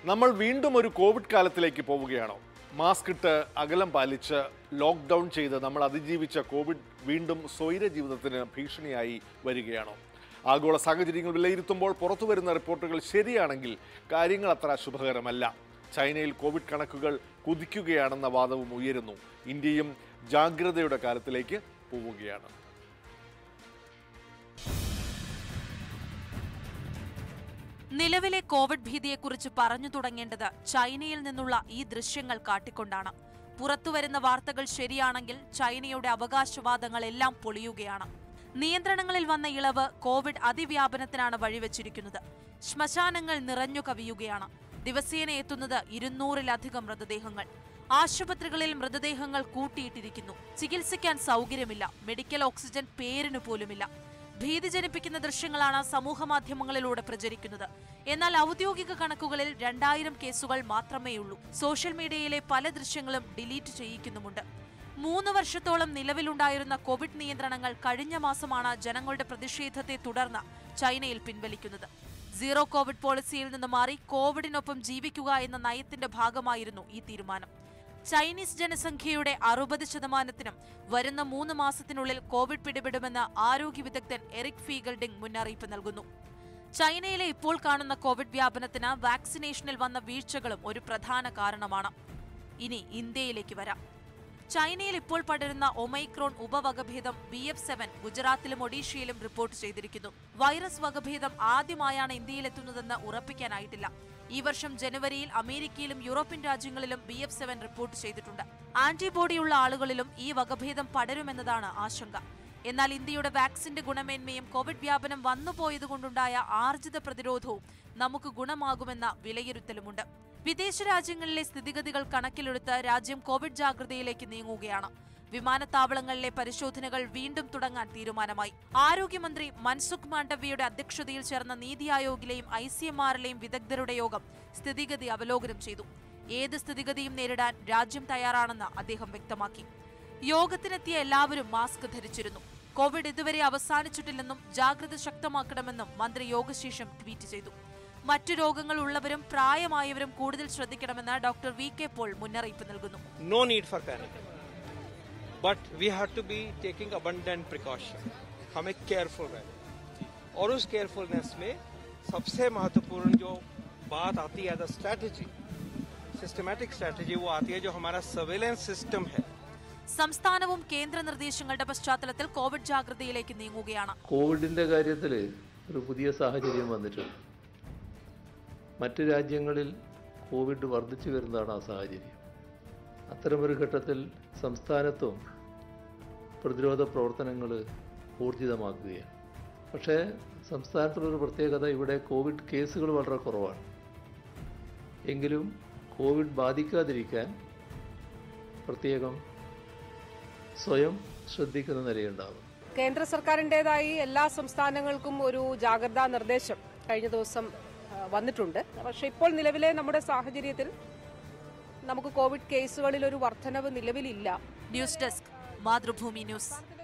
നമ്മൾ വീണ്ടും ഒരു കോവിഡ് കാലത്തിലേക്ക് പോവുകയാണോ മാസ്ക് ഇട്ട് അകലം പാലിച്ച് ലോക്ക്ഡൗൺ ചെയ്ത് നമ്മൾ അതിജീവിച്ച കോവിഡ് വീണ്ടും സ്വൈര ജീവിതത്തിന് ഭീഷണിയായി വരികയാണോ ആഗോള സാഹചര്യങ്ങൾ വിലയിരുത്തുമ്പോൾ പുറത്തു വരുന്ന റിപ്പോർട്ടുകൾ ശരിയാണെങ്കിൽ കാര്യങ്ങൾ അത്ര ശുഭകരമല്ല ചൈനയിൽ കോവിഡ് കണക്കുകൾ കുതിക്കുകയാണെന്ന വാദവും ഉയരുന്നു ഇന്ത്യയും ജാഗ്രതയുടെ കാലത്തിലേക്ക് പോവുകയാണ് നിലവിലെ കോവിഡ് ഭീതിയെക്കുറിച്ച് പറഞ്ഞു തുടങ്ങേണ്ടത് ചൈനയിൽ നിന്നുള്ള ഈ ദൃശ്യങ്ങൾ കാട്ടിക്കൊണ്ടാണ് പുറത്തുവരുന്ന വാർത്തകൾ ശരിയാണെങ്കിൽ ചൈനയുടെ അവകാശവാദങ്ങളെല്ലാം പൊളിയുകയാണ് നിയന്ത്രണങ്ങളിൽ വന്ന ഇളവ് കോവിഡ് അതിവ്യാപനത്തിനാണ് വഴിവെച്ചിരിക്കുന്നത് ശ്മശാനങ്ങൾ നിറഞ്ഞു കവിയുകയാണ് ദിവസേന എത്തുന്നത് ഇരുന്നൂറിലധികം മൃതദേഹങ്ങൾ ആശുപത്രികളിൽ മൃതദേഹങ്ങൾ കൂട്ടിയിട്ടിരിക്കുന്നു ചികിത്സിക്കാൻ സൗകര്യമില്ല മെഡിക്കൽ ഓക്സിജൻ പേരിനു പോലുമില്ല ഭീതി ജനിപ്പിക്കുന്ന ദൃശ്യങ്ങളാണ് സമൂഹമാധ്യമങ്ങളിലൂടെ പ്രചരിക്കുന്നത് എന്നാൽ ഔദ്യോഗിക കണക്കുകളിൽ രണ്ടായിരം കേസുകൾ മാത്രമേയുള്ളൂ സോഷ്യൽ മീഡിയയിലെ പല ദൃശ്യങ്ങളും ഡിലീറ്റ് ചെയ്യിക്കുന്നുമുണ്ട് മൂന്ന് വർഷത്തോളം നിലവിലുണ്ടായിരുന്ന കോവിഡ് നിയന്ത്രണങ്ങൾ കഴിഞ്ഞ മാസമാണ് ജനങ്ങളുടെ പ്രതിഷേധത്തെ തുടർന്ന് ചൈനയിൽ പിൻവലിക്കുന്നത് സീറോ കോവിഡ് പോളിസിയിൽ നിന്ന് മാറി കോവിഡിനൊപ്പം ജീവിക്കുക എന്ന നയത്തിന്റെ ഭാഗമായിരുന്നു ഈ തീരുമാനം ചൈനീസ് ജനസംഖ്യയുടെ അറുപത് ശതമാനത്തിനും വരുന്ന മൂന്ന് മാസത്തിനുള്ളിൽ കോവിഡ് പിടിപെടുമെന്ന് ആരോഗ്യ വിദഗ്ധൻ എറിക് ഫീഗൽഡിംഗ് മുന്നറിയിപ്പ് നൽകുന്നു ചൈനയിലെ ഇപ്പോൾ കാണുന്ന കോവിഡ് വ്യാപനത്തിന് വാക്സിനേഷനിൽ വന്ന വീഴ്ചകളും ഒരു പ്രധാന കാരണമാണ് ഇനി ഇന്ത്യയിലേക്ക് വരാം ചൈനയിൽ ഇപ്പോൾ പടരുന്ന ഒമൈക്രോൺ ഉപവകഭേദം ബി എഫ് സെവൻ ഗുജറാത്തിലും ഒഡീഷയിലും റിപ്പോർട്ട് ചെയ്തിരിക്കുന്നു വൈറസ് വകഭേദം ആദ്യമായാണ് ഇന്ത്യയിലെത്തുന്നതെന്ന് ഉറപ്പിക്കാനായിട്ടില്ല ഈ വർഷം ജനുവരിയിൽ അമേരിക്കയിലും യൂറോപ്യൻ രാജ്യങ്ങളിലും ബി എഫ് സെവൻ റിപ്പോർട്ട് ചെയ്തിട്ടുണ്ട് ആന്റിബോഡിയുള്ള ആളുകളിലും ഈ വകഭേദം പടരുമെന്നതാണ് ആശങ്ക എന്നാൽ ഇന്ത്യയുടെ വാക്സിന്റെ ഗുണമേന്മയും കോവിഡ് വ്യാപനം വന്നുപോയതുകൊണ്ടുണ്ടായ ആർജിത പ്രതിരോധവും നമുക്ക് ഗുണമാകുമെന്ന വിലയിരുത്തലുമുണ്ട് വിദേശ രാജ്യങ്ങളിലെ സ്ഥിതിഗതികൾ കണക്കിലെടുത്ത് രാജ്യം കോവിഡ് ജാഗ്രതയിലേക്ക് നീങ്ങുകയാണ് വിമാനത്താവളങ്ങളിലെ പരിശോധനകൾ വീണ്ടും തുടങ്ങാൻ തീരുമാനമായി ആരോഗ്യമന്ത്രി മൻസുഖ് മാണ്ഡവ്യയുടെ അധ്യക്ഷതയിൽ ചേർന്ന നീതി ആയോഗിലെയും ഐ സി എം ആറിലെയും വിദഗ്ധരുടെ യോഗം സ്ഥിതിഗതി അവലോകനം ചെയ്തു ഏത് സ്ഥിതിഗതിയും നേരിടാൻ രാജ്യം തയ്യാറാണെന്ന് അദ്ദേഹം വ്യക്തമാക്കി യോഗത്തിനെത്തിയ എല്ലാവരും മാസ്ക് ധരിച്ചിരുന്നു കോവിഡ് ഇതുവരെ അവസാനിച്ചിട്ടില്ലെന്നും ജാഗ്രത ശക്തമാക്കണമെന്നും മന്ത്രി യോഗശേഷം ട്വീറ്റ് ചെയ്തു മറ്റു രോഗങ്ങൾ ഉള്ളവരും പ്രായമായവരും കൂടുതൽ ശ്രദ്ധിക്കണമെന്ന് ഡോക്ടർ വി കെ പോൾ മുന്നറിയിപ്പ് നൽകുന്നു no need for panic. But we have to be taking abundant precaution. हमें केयरफुल रहना और उस केयरफुलनेस में सबसे महत्वपूर्ण जो बात आती है द स्ट्रैटेजी सिस्टमैटिक स्ट्रैटेजी वो आती है जो हमारा सर्वेलेंस सिस्टम है സംസ്ഥാനവും കേന്ദ്ര നിർദ്ദേശങ്ങളുടെ പശ്ചാത്തലത്തിൽ കോവിഡ് ജാഗ്രതയിലേക്ക് നീങ്ങുകയാണ് കോവിഡിൻ്റെ കാര്യത്തിൽ ഒരു പുതിയ സാഹചര്യം വന്നിട്ടുണ്ട് മറ്റ് രാജ്യങ്ങളിൽ കോവിഡ് വർദ്ധിച്ചു വരുന്നതാണ് ആ സാഹചര്യം അത്തരമൊരു ഘട്ടത്തിൽ സംസ്ഥാനത്തും പ്രതിരോധ പ്രവർത്തനങ്ങൾ ഊർജിതമാക്കുകയാണ് പക്ഷേ സംസ്ഥാനത്തുള്ളൊരു പ്രത്യേകത ഇവിടെ കോവിഡ് കേസുകൾ വളരെ കുറവാണ് എങ്കിലും കോവിഡ് ബാധിക്കാതിരിക്കാൻ പ്രത്യേകം സ്വയം ശ്രദ്ധിക്കുന്ന നിലയുണ്ടാകും കേന്ദ്ര സർക്കാരിൻ്റെതായി എല്ലാ സംസ്ഥാനങ്ങൾക്കും ഒരു ജാഗ്രതാ നിർദ്ദേശം കഴിഞ്ഞ ദിവസം ആ, വന്നിട്ടുണ്ട് പക്ഷെ ഇപ്പോൾ നിലവിലെ നമ്മുടെ സാഹചര്യത്തിൽ നമുക്ക് കോവിഡ് കേസുകളിൽ ഒരു വർധനവ് നിലവിലില്ല ന്യൂസ് ഡെസ്ക് മാതൃഭൂമി ന്യൂസ്